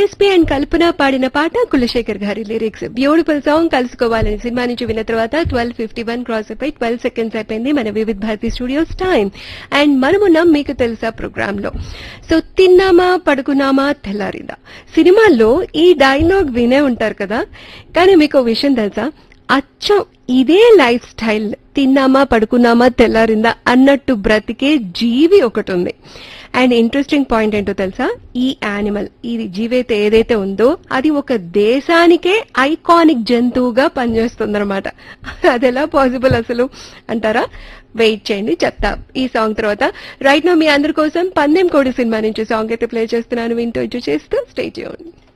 DSP and కల్పన పాడిన పాట కులశేఖర్ గారి lyrics beautiful song Kalusukovalani cinema నుంచి విన్న తర్వాత ట్వెల్వ్ ఫిఫ్టీ వన్ క్రాస్ అయిపోయి ట్వెల్వ్ సెకండ్స్ అయిపోయింది మన Vividh Bharati studios time and మనమున్నాం మీకు తెలుసా ప్రోగ్రామ్ లో సో తిన్నామా పడుకున్నామా తెల్లారిందా సినిమాల్లో ఈ డైలాగ్ వినే ఉంటారు కదా కానీ మీకు ఓ విషయం తెలుసా అచ్చం ఇదే లైఫ్ స్టైల్ తిన్నామా పడుకున్నామా తెల్లారిందా అన్నట్టు బ్రతికే జీవి ఒకటి ఉంది అండ్ ఇంట్రెస్టింగ్ పాయింట్ ఏంటో తెలుసా ఈ యానిమల్ ఇది జీవైతే ఏదైతే ఉందో అది ఒక దేశానికే ఐకానిక్ జంతువుగా పనిచేస్తుందన్నమాట అది ఎలా పాసిబుల్ అసలు అంటారా వెయిట్ చేయండి చెప్తా ఈ సాంగ్ తర్వాత రైట్ నో మీ అందరి కోసం పందెం కోడి సినిమా నుంచి సాంగ్ అయితే ప్లే చేస్తున్నాను వింటూ చేస్తూ స్టే చేయండి